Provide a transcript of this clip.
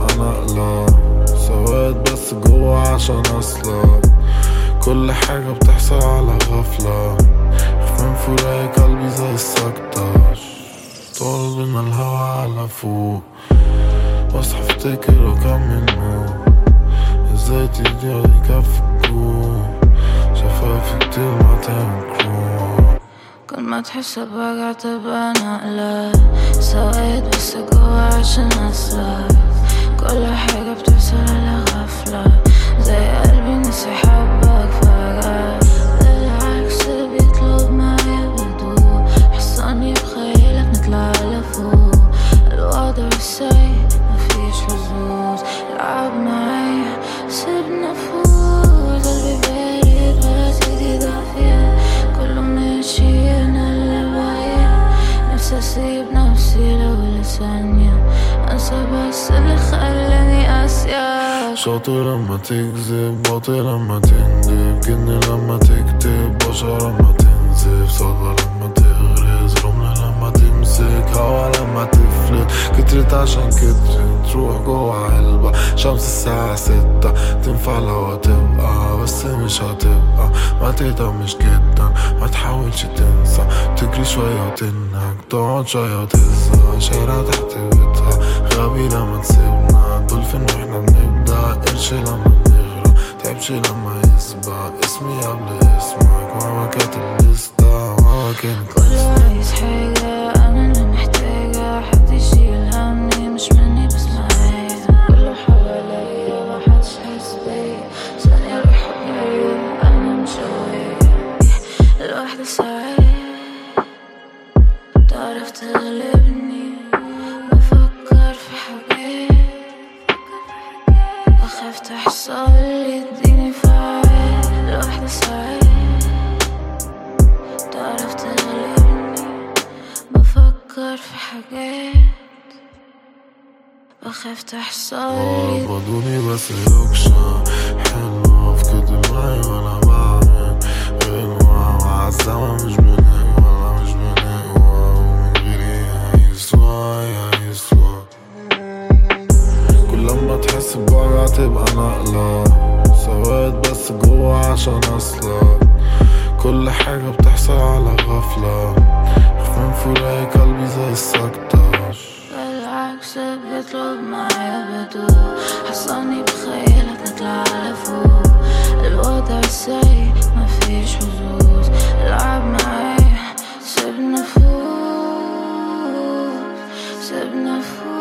بتبقى نقلة سواد بس جوا عشان اصلك كل حاجة بتحصل على غفلة خفان فراق قلبي زي السكتة طول بينا الهوا على فوق بصحى افتكر وكمل نوم ازاي تدي يكفكوا شفافي كتير ما تنكروا كل ما تحس بوجع تبقى نقلة سويت بس جوا عشان أسلك كل حاجة بتحصل على غفلة زي قلبي نسي حبك فجأة بالعكس بيطلب معايا بهدوء حصاني بخيلك نطلع لفوق الوضع سيء مفيش لزوز العب معايا سيبنا فوز قلبي بارد بس ايدي دافية كله ماشي انا اللي بايع نفسي اسيب نفسي لو لثانية انسى بس اللي خلاني اسيا شاطر لما تكذب باطل لما تندب جن لما تكتب بشر لما تنزف صدى لما تغرز رمل لما تمسك هوا لما تفلت كترت عشان كترت تروح جوا علبة شمس الساعة ستة تنفع لو تبقى بس مش هتبقى ما تهتمش جدا ما تحاولش تنسى تجري شوية وتنهك تقعد شوية وتزهق شارع تحت بيتها غبي لما تسيبنا دولفين واحنا بنبدأ قرش لما بنغرق تعبش لما يسبق اسمي قبل اسمك ماما كاتب لستة ماما كانت كله عايز حاجة أنا اللي محتاجة حد يشيل همي مش مني بس معايا كله حواليا محدش حاسس بيا ثانية رايحة جاية أنا مش قوية الواحدة ساعات تعرف تغلبني بفكر في حاجات بخاف تحصل لي اديني فعال الواحدة ساعات تعرف تغلبني بفكر في حاجات بخاف تحصل لي عبدوني بس يكشى حلوة في كده معي وانا بعمل غنوة مع الزمن مش بنقوى مش بنقوى ومن غيري هيسوى هيسوى كل لما تحس بوجع تبقى نقلة سواد بس جوا عشان اصلك كل حاجة بتحصل على غفلة خفان فراق قلبي زي السكتة بالعكس بيطلب معايا بدو حصاني بخيلك نطلع لفوق الوضع سيء مفيش حظوظ العب معايا سيبنا فوق سيبنا فوق